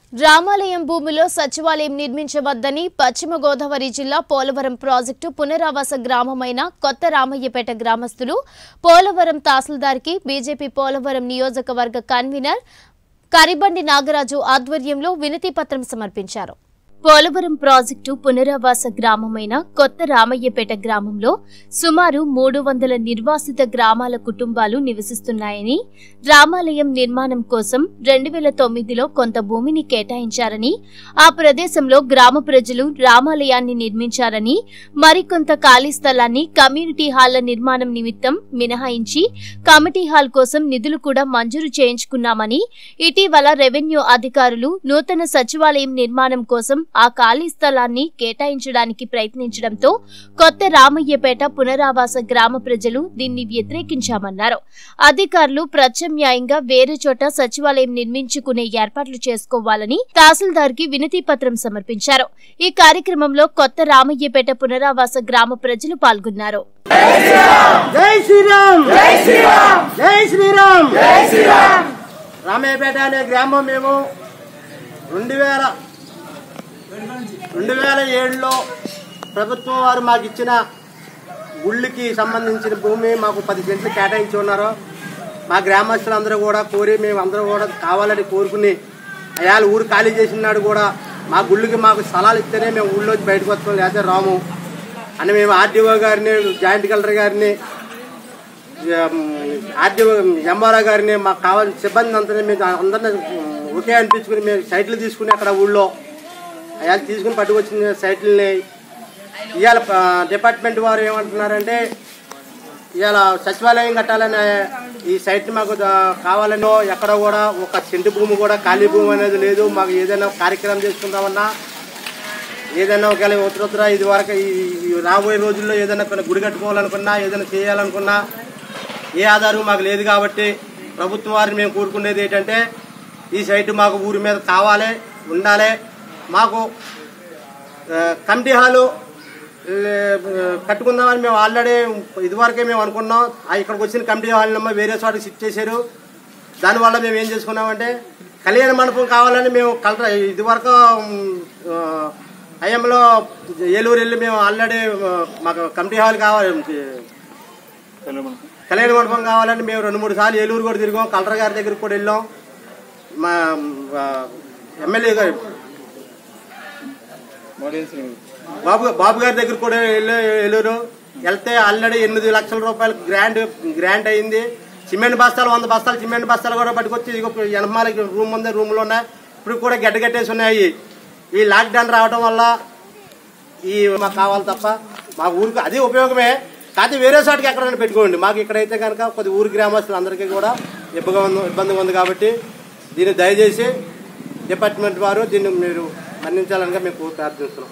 రామాలయం భూమిలో సచివాలయం నిర్మించవద్దని పశ్చిమ గోదావరి జిల్లా పోలవరం ప్రాజెక్టు పునరావాస గ్రామమైన కొత్త రామయ్యపేట గ్రామస్తులు పోలవరం తహసీల్దార్కి బీజేపీ పోలవరం నియోజకవర్గ కన్వీనర్ కరిబండి నాగరాజు ఆధ్వర్యంలో వినతి పత్రం సమర్పించారు పోలవరం ప్రాజెక్టు పునరావాస గ్రామమైన కొత్త రామయ్యపేట గ్రామంలో సుమారు మూడు వందల నిర్వాసిత గ్రామాల కుటుంబాలు నివసిస్తున్నాయని రామాలయం నిర్మాణం కోసం రెండు వేల తొమ్మిదిలో కొంత భూమిని కేటాయించారని ఆ ప్రదేశంలో గ్రామ ప్రజలు రామాలయాన్ని నిర్మించారని మరికొంత ఖాళీ స్థలాన్ని కమ్యూనిటీ హాళ్ల నిర్మాణం నిమిత్తం మినహాయించి కమిటీ హాల్ కోసం నిధులు కూడా మంజూరు చేయించుకున్నామని ఇటీవల రెవెన్యూ అధికారులు నూతన సచివాలయం నిర్మాణం కోసం ఆ ఖాళీ స్థలాన్ని కేటాయించడానికి ప్రయత్నించడంతో కొత్త రామయ్యపేట పునరావాస గ్రామ ప్రజలు దీన్ని వ్యతిరేకించామన్నారు అధికారులు ప్రత్యామ్నాయంగా వేరే చోట సచివాలయం నిర్మించుకునే ఏర్పాట్లు చేసుకోవాలని తహసీల్దార్కి వినతి పత్రం సమర్పించారు ఈ కార్యక్రమంలో కొత్త రామయ్యపేట పునరావాస గ్రామ ప్రజలు పాల్గొన్నారు జై శ్రీరామ్ జై శ్రీరామ్ జై శ్రీరామ్ జై శ్రీరామ్ రామయ్యపేట అనే గ్రామం మేము రెండు వేల రెండు వేల ఏడులో ప్రభుత్వం వారు మాకు ఇచ్చిన గుళ్ళకి సంబంధించిన భూమి మాకు పది సెంట్లు కేటాయించి ఉన్నారు మా గ్రామస్తులందరూ కూడా కోరి మేము అందరూ కూడా కావాలని కోరుకుని అయాల ఊరు ఖాళీ చేసిన నాడు కూడా మా గుళ్ళకి మాకు స్థలాలు ఇస్తేనే మేము ఊళ్ళోకి బయటకు వస్తాం లేకపోతే రాము అని మేము ఆర్డీఓ గారిని జాయింట్ కలెక్టర్ గారిని ఆర్డీఓ ఎంఆర్ఓ గారిని మాకు కావాల్సిన సిబ్బంది అంతా మేము అందరినీ ఒకే అనిపించుకుని మేము సైట్లు తీసుకుని అక్కడ ఊళ్ళో అయ్యా తీసుకుని పట్టుకొచ్చిన సైట్లని ఇవాళ డిపార్ట్మెంట్ వారు ఏమంటున్నారంటే ఇవాళ సచివాలయం కట్టాలని ఈ సైట్ మాకు ద- కావాలనో ఎక్కడ కూడా ఒక సెంటు భూమి కూడా ఖాళీ భూమి అనేది లేదు మాకు ఏదైనా కార్యక్రమం చేసుకుందామన్నా ఏదైనా ఒకవేళ ఉత్తర ఇది వరకు ఈ ఈ రాబోయే రోజుల్లో ఏదైనా కొన్ని గుడి కట్టుకోవాలనుకున్నా ఏదైనా చేయాలనుకున్నా ఏ ఆధారం మాకు లేదు కాబట్టి ప్రభుత్వం వారిని మేము కోరుకునేది ఏంటంటే ఈ సైట్ మాకు ఊరి మీద కావాలి ఉండాలి మాకు ఆ, కమిటీ హాలు ఆ, కట్టుకుందామని మేము ఆల్రెడీ ఇదివరకే మేము అనుకున్నాం ఆ ఇక్కడికి వచ్చిన కమిటీ హాల్ని వేరే చోటకి షిఫ్ట్ చేశారు దానివల్ల మేము ఏం చేసుకున్నామంటే కళ్యాణ మండపం కావాలని మేము కలెక్టర్ ఇదివరకు ఐఎంలో ఏలూరు వెళ్ళి మేము ఆల్రెడీ ఆ, మాకు కమిటీ హాల్ కావాలి కళ్యాణ మండపం కావాలని మేము రెండు మూడు సార్లు ఏలూరు కూడా తిరిగాం కలెక్టర్ గారి దగ్గరికి కూడా వెళ్ళాం మా ఆ, ఎమ్మెల్యే గారు బాబు బాబు గారి దగ్గర కూడా వెళ్ళి ఏలూరు వెళ్తే ఆల్రెడీ ఎనిమిది లక్షల రూపాయలు గ్రాంట్ గ్రాంట్ అయింది సిమెంట్ బస్తాలు వంద బస్తాలు సిమెంట్ బస్తాలు కూడా పట్టుకొచ్చి ఇదిగో ఎనమాలకి రూమ్ ఉంది రూమ్లో ఉన్నాయి ఇప్పుడు కూడా గడ్డ కట్టేసి ఉన్నాయి ఈ లాక్డౌన్ రావడం వల్ల ఈ మాకు కావాలి తప్ప మా ఊరికి అది ఉపయోగమే కాకపోతే వేరే చోటకి ఎక్కడైనా పెట్టుకోండి మాకు ఇక్కడైతే కనుక కొద్ది ఊరి గ్రామస్తులందరికీ కూడా ఇబ్బందిగా ఉంది ఇబ్బందిగా ఉంది కాబట్టి దీన్ని దయచేసి డిపార్ట్మెంట్ వారు దీన్ని మీరు మన్నించాలని మేము ప్రార్థిస్తున్నాం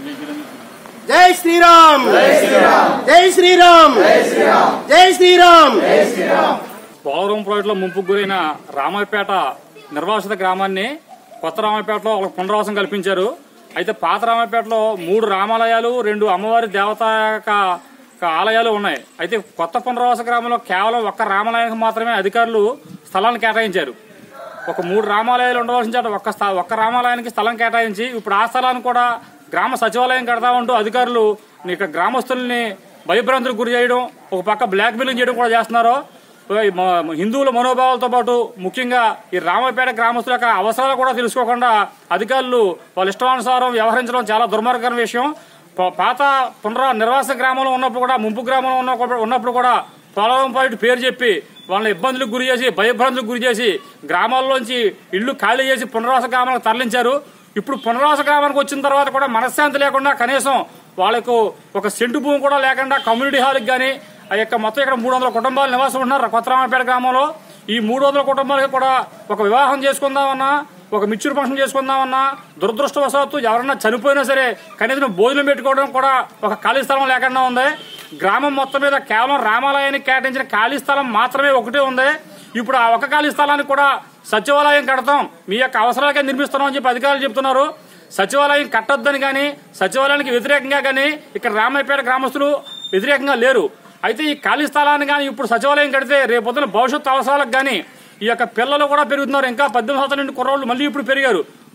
జై శ్రీరామ్ జై శ్రీరామ్ జై శ్రీరామ్ జై శ్రీరామ్ పోలవరం ప్రాజెక్టులో ముంపుకు గురైన రామాయపేట నిర్వాసిత గ్రామాన్ని కొత్త రామాయపేటలో వాళ్ళకి పునరావాసం కల్పించారు అయితే పాత రామాయపేటలో మూడు రామాలయాలు రెండు అమ్మవారి దేవత యొక్క యొక్క ఆలయాలు ఉన్నాయి అయితే కొత్త పునరావాస గ్రామంలో కేవలం ఒక్క రామాలయానికి మాత్రమే అధికారులు స్థలాన్ని కేటాయించారు ఒక మూడు రామాలయాలు ఉండవలసిన చోట ఒక్క స్థ- ఒక్క రామాలయానికి స్థలం కేటాయించి ఇప్పుడు ఆ స్థలాన్ని కూడా గ్రామ సచివాలయం కడతామంటూ అధికారులు ఇక గ్రామస్తుల్ని భయభ్రాంతులకు గురి చేయడం ఒక పక్క బ్లాక్ మెయిలింగ్ చేయడం కూడా చేస్తున్నారు ఈ మ- హిందువుల మనోభావాలతో పాటు ముఖ్యంగా ఈ రామపేట గ్రామస్తుల యొక్క అవసరాలు కూడా తెలుసుకోకుండా అధికారులు వాళ్ళ ఇష్టానుసారం వ్యవహరించడం చాలా దుర్మార్గమైన విషయం ప- పాత పునరా నిర్వాస గ్రామంలో ఉన్నప్పుడు కూడా ముంపు గ్రామంలో ఉన్న ఉన్నప్పుడు కూడా పోలవరం పాయింట్ పేరు చెప్పి వాళ్ళని ఇబ్బందులకు గురి చేసి భయభ్రాంతులకు గురి చేసి గ్రామాల్లోంచి ఇళ్లు ఖాళీ చేసి పునరావాస గ్రామాలకు తరలించారు ఇప్పుడు పునరావాస గ్రామానికి వచ్చిన తర్వాత కూడా మనశ్శాంతి లేకుండా కనీసం వాళ్ళకు ఒక సెంటు భూమి కూడా లేకుండా కమ్యూనిటీ హాల్కి కానీ ఆ యొక్క మొత్తం ఇక్కడ మూడు వందల కుటుంబాలు నివాసం ఉంటున్నారు కొత్త రామపేట గ్రామంలో ఈ మూడు వందల కుటుంబాలకి కూడా ఒక వివాహం చేసుకుందామన్నా ఒక మిక్చర్ ఫంక్షన్ చేసుకుందామన్నా దురదృష్టవశాత్తు ఎవరన్నా చనిపోయినా సరే కనీసం భోజనం పెట్టుకోవడం కూడా ఒక ఖాళీ స్థలం లేకుండా ఉంది గ్రామం మొత్తం మీద కేవలం రామాలయానికి కేటాయించిన ఖాళీ స్థలం మాత్రమే ఒకటే ఉంది ఇప్పుడు ఆ ఒక ఖాళీ స్థలానికి కూడా సచివాలయం కడతాం మీ యొక్క అవసరాలకే నిర్మిస్తున్నాం అని చెప్పి అధికారులు చెప్తున్నారు సచివాలయం కట్టొద్దని కానీ సచివాలయానికి వ్యతిరేకంగా కానీ ఇక్కడ రామాయపేట గ్రామస్తులు వ్యతిరేకంగా లేరు అయితే ఈ ఖాళీ స్థలాన్ని కానీ ఇప్పుడు సచివాలయం కడితే రేపొద్దున భవిష్యత్తు అవసరాలకు కానీ ఈ యొక్క పిల్లలు కూడా పెరుగుతున్నారు ఇంకా పద్దెనిమిది సంవత్సరాల నుండి కుర్రోళ్ళు మళ్ళీ ఇప్పుడు పెరిగారు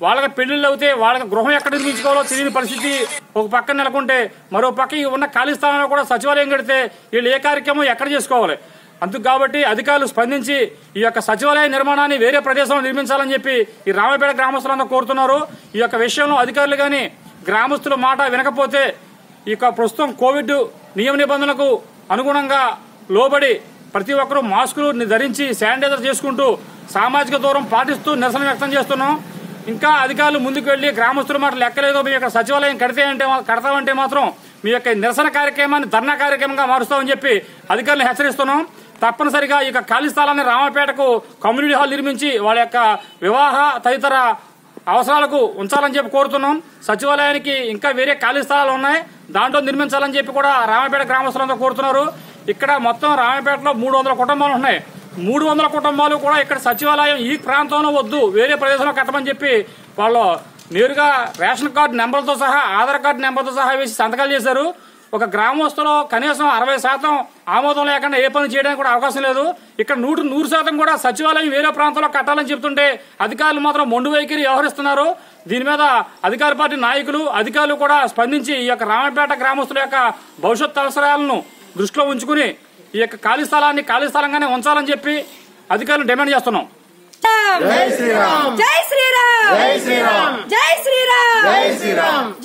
వాళ్ళకి పెళ్లిళ్ళు అవుతే వాళ్ళకి గృహం ఎక్కడ నిర్మించుకోవాలో తెలియని పరిస్థితి ఒక పక్కన నెలకొంటే మరో పక్క ఈ ఉన్న ఖాళీ స్థానంలో కూడా సచివాలయం కడితే వీళ్ళు ఏ కార్యక్రమం ఎక్కడ చేసుకోవాలి అందుకు కాబట్టి అధికారులు స్పందించి ఈ యొక్క సచివాలయ నిర్మాణాన్ని వేరే ప్రదేశంలో నిర్మించాలని చెప్పి ఈ రామపేట గ్రామస్తులందరూ కోరుతున్నారు ఈ యొక్క విషయంలో అధికారులు కానీ గ్రామస్తుల మాట వినకపోతే ఈ యొక్క ప్రస్తుతం కోవిడ్ నియమ నిబంధనలకు అనుగుణంగా లోబడి ప్రతి ఒక్కరూ మాస్కులు ధరించి శానిటైజర్ చేసుకుంటూ సామాజిక దూరం పాటిస్తూ నిరసన వ్యక్తం చేస్తున్నాం ఇంకా అధికారులు ముందుకు వెళ్లి గ్రామస్తుల మాట లెక్కలేదో మీ యొక్క సచివాలయం కడితే అంటే మా- కడతామంటే మాత్రం మీ యొక్క నిరసన కార్యక్రమాన్ని ధర్నా కార్యక్రమంగా మారుస్తామని చెప్పి అధికారులు హెచ్చరిస్తున్నాం తప్పనిసరిగా ఈ యొక్క ఖాళీ స్థలాన్ని రామపేటకు కమ్యూనిటీ హాల్ నిర్మించి వాళ్ళ యొక్క వివాహ తదితర అవసరాలకు ఉంచాలని చెప్పి కోరుతున్నాం సచివాలయానికి ఇంకా వేరే ఖాళీ స్థలాలు ఉన్నాయి దాంట్లో నిర్మించాలని చెప్పి కూడా రామపేట గ్రామస్తులందరూ కోరుతున్నారు ఇక్కడ మొత్తం రామపేటలో మూడు వందల కుటుంబాలు ఉన్నాయి మూడు వందల కుటుంబాలు కూడా ఇక్కడ సచివాలయం ఈ ప్రాంతంలో వద్దు వేరే ప్రదేశంలో కట్టమని చెప్పి వాళ్ళు నేరుగా రేషన్ కార్డు నెంబర్తో సహా ఆధార్ కార్డు నెంబర్తో సహా వేసి సంతకాలు చేశారు ఒక గ్రామస్తులో కనీసం అరవై శాతం ఆమోదం లేకుండా ఏ పని చేయడానికి కూడా అవకాశం లేదు ఇక్కడ నూరు నూరు శాతం కూడా సచివాలయం వేరే ప్రాంతంలో కట్టాలని చెప్తుంటే అధికారులు మాత్రం మొండు వైఖరి వ్యవహరిస్తున్నారు దీని మీద అధికార పార్టీ నాయకులు అధికారులు కూడా స్పందించి ఈ యొక్క రామపేట గ్రామస్తుల యొక్క భవిష్యత్ అవసరాలను దృష్టిలో ఉంచుకుని ఈ యొక్క ఖాళీ స్థలాన్ని ఖాళీ స్థలంగానే ఉంచాలని చెప్పి అధికారులు డిమాండ్ చేస్తున్నాం జై శ్రీరామ్ జై శ్రీరామ్ జై శ్రీరామ్ జై శ్రీరామ్